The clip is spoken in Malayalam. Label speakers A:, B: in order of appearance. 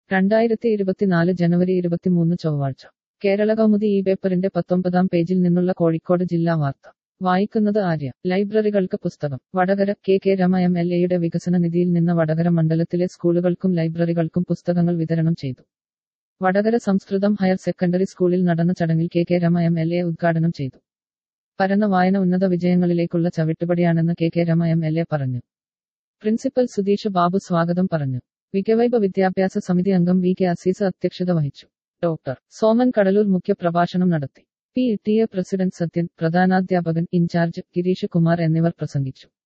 A: രണ്ടായിരത്തി ഇരുപത്തിനാല് ജനുവരി ഇരുപത്തിമൂന്ന് ചൊവ്വാഴ്ച കേരള കൗമുദി ഈ പേപ്പറിന്റെ പത്തൊമ്പതാം പേജിൽ നിന്നുള്ള കോഴിക്കോട് ജില്ലാ വാർത്ത വായിക്കുന്നത് ആര്യ ലൈബ്രറികൾക്ക് പുസ്തകം Vadakara K K Rama M L എയുടെ വികസന നിധിയിൽ നിന്ന് വടകര മണ്ഡലത്തിലെ സ്കൂളുകൾക്കും ലൈബ്രറികൾക്കും പുസ്തകങ്ങൾ വിതരണം ചെയ്തു വടകര സംസ്കൃതം ഹയർ സെക്കൻഡറി സ്കൂളിൽ നടന്ന ചടങ്ങിൽ K K Rama M L A ഉദ്ഘാടനം ചെയ്തു പരന്ന വായന ഉന്നത വിജയങ്ങളിലേക്കുള്ള ചവിട്ടുപടിയാണെന്ന് K K Rama M L A പറഞ്ഞു പ്രിൻസിപ്പൽ സുധീഷ് ബാബു സ്വാഗതം പറഞ്ഞു വികവൈബ വിദ്യാഭ്യാസ സമിതി അംഗം വി കെ അസീസ് അധ്യക്ഷത വഹിച്ചു ഡോക്ടർ സോമൻ കടലൂർ മുഖ്യപ്രഭാഷണം നടത്തി P T A president Sathyan പ്രധാനാധ്യാപകൻ ഇൻചാർജ് ഗിരീഷ് കുമാർ എന്നിവർ പ്രസംഗിച്ചു